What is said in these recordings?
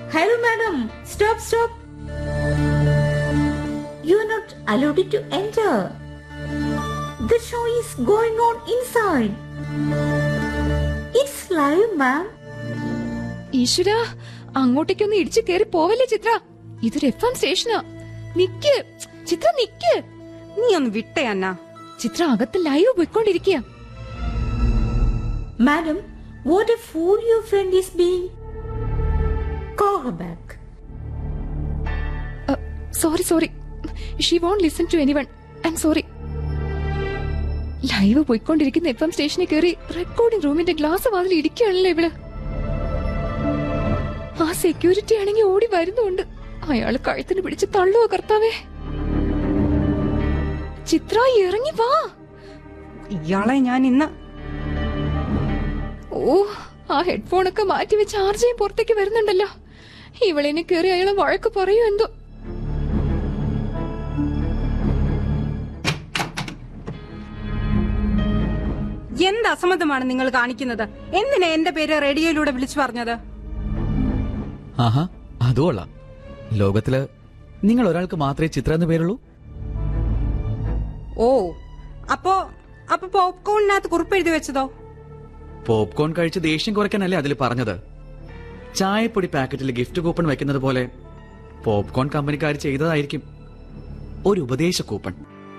Hello, madam. Stop, stop. You are not allowed to enter. The show is going on inside. It's live, ma'am. ഈശ്വര അങ്ങോട്ടേക്കൊന്ന് ഇടിച്ചു കയറി പോവല്ലേ ചിത്ര ഇതൊരു F M സ്റ്റേഷനാ നിക്ക് ചിത്ര നിക്ക് നീ ഒന്ന് വിട്ടേ അന്ന ചിത്ര അകത്ത് ലൈവ് പോയിക്കൊണ്ടിരിക്കുക Madam, what a fool your friend is being. Call her back. Sorry sorry she won't listen to anyone I'm sorry live പോയിക്കൊണ്ടിരിക്കുന്ന എഫ് എം സ്റ്റേഷനിൽ കയറി റെക്കോർഡിംഗ് റൂമിന്റെ ഗ്ലാസ് വാതിൽ ഇടിക്കുകയാണല്ലോ ഇവള് ആ സെക്യൂരിറ്റി ആണെങ്കിൽ ഓടി വരുന്നുണ്ട് അയാള് കഴുത്തിന് പിടിച്ച് തള്ളുവോ കർത്താവേ ചിത്ര ഇറങ്ങി വാ ഇയാളെ ഞാൻ ഇന്ന് ഓ ആ ഹെഡ്ഫോണൊക്കെ മാറ്റി വെച്ച് ചാർജ് പുറത്തേക്ക് വരുന്നുണ്ടല്ലോ ഇവളിനെ കയറി അയാളെ വഴക്ക് പറയൂ എന്തോ എന്ത് അസംബന്ധമാണ് നിങ്ങൾ കാണിക്കുന്നത് എന്തിനാ എന്റെ പേര് റേഡിയോയിലൂടെ വിളിച്ചു പറഞ്ഞത് ആഹാ അത് കൊള്ളാം ലോകത്തില് നിങ്ങൾ ഒരാൾക്ക് മാത്രമേ ചിത്ര എന്ന് പേരുള്ളൂ ഓ അപ്പോ അപ്പൊ പോപ്കോണിനകത്ത് കുറിപ്പെഴുതി വെച്ചതോ പോപ്കോൺ കഴിച്ച് ദേഷ്യം കുറയ്ക്കാനല്ലേ അതിൽ പറഞ്ഞത് ചായപ്പൊടി പാക്കറ്റിൽ ഗിഫ്റ്റ് കൂപ്പൺ വെക്കുന്നത് പോലെ പോപ്കോൺ കമ്പനിക്കാർ ചെയ്തതായിരിക്കും ഒരു ഉപദേശ കൂപ്പൺ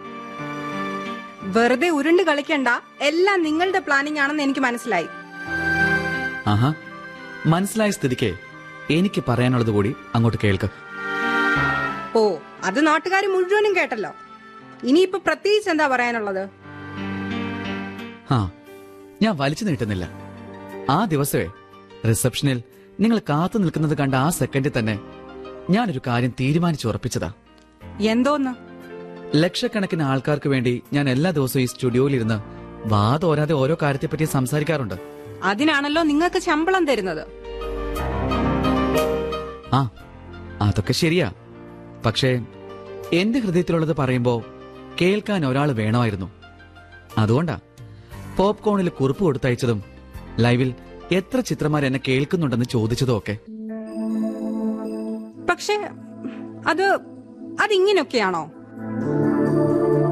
വെറുതെ ഉരുണ്ട് കളിക്കണ്ട എല്ലാം നിങ്ങളുടെ പ്ലാനിംഗ് ആണെന്ന് എനിക്ക് മനസ്സിലായി ആഹാ മനസ്സിലായ സ്ഥിതിക്ക് എനിക്ക് പറയാനുള്ളത് കൂടി അങ്ങോട്ട് കേൾക്ക് ഓ അത് നാട്ടുകാർ മുഴുവനും കേട്ടല്ലോ ഇനിയിപ്പോ പ്രത്യേകിച്ച് എന്താ പറയാനുള്ളത് ആ ഞാൻ വലിച്ചു നീട്ടുന്നില്ല ആ ദിവസമേ റിസപ്ഷനിൽ നിങ്ങൾ കാത്തു നിൽക്കുന്നത് കണ്ട ആ സെക്കൻഡിൽ തന്നെ ഞാനൊരു കാര്യം തീരുമാനിച്ചുറപ്പിച്ചതാ എന്തോന്ന് ലക്ഷക്കണക്കിന് ആൾക്കാർക്ക് വേണ്ടി ഞാൻ എല്ലാ ദിവസവും ഈ സ്റ്റുഡിയോയിലിരുന്ന് വാ തോരാതെ ഓരോ കാര്യത്തെപ്പറ്റി സംസാരിക്കാറുണ്ട് അതിനാണല്ലോ നിങ്ങൾക്ക് ശമ്പളം തരുന്നത് ആ അതൊക്കെ ശരിയാ പക്ഷേ എന്റെ ഹൃദയത്തിലുള്ളത് പറയുമ്പോ കേൾക്കാൻ ഒരാൾ വേണമായിരുന്നു അതുകൊണ്ടാ പോപ്കോണിൽ കുറിപ്പ് കൊടുത്തയച്ചതും ലൈവിൽ എത്ര ചിത്രമാർ എന്നെ കേൾക്കുന്നുണ്ടെന്ന് ചോദിച്ചതും ഒക്കെ പക്ഷേ അത് അതിങ്ങനെയൊക്കെയാണോ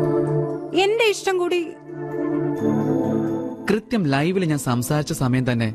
എന്റെ ഇഷ്ടം കൂടി കൃത്യം ലൈവിൽ ഞാൻ സംസാരിച്ച സമയം തന്നെ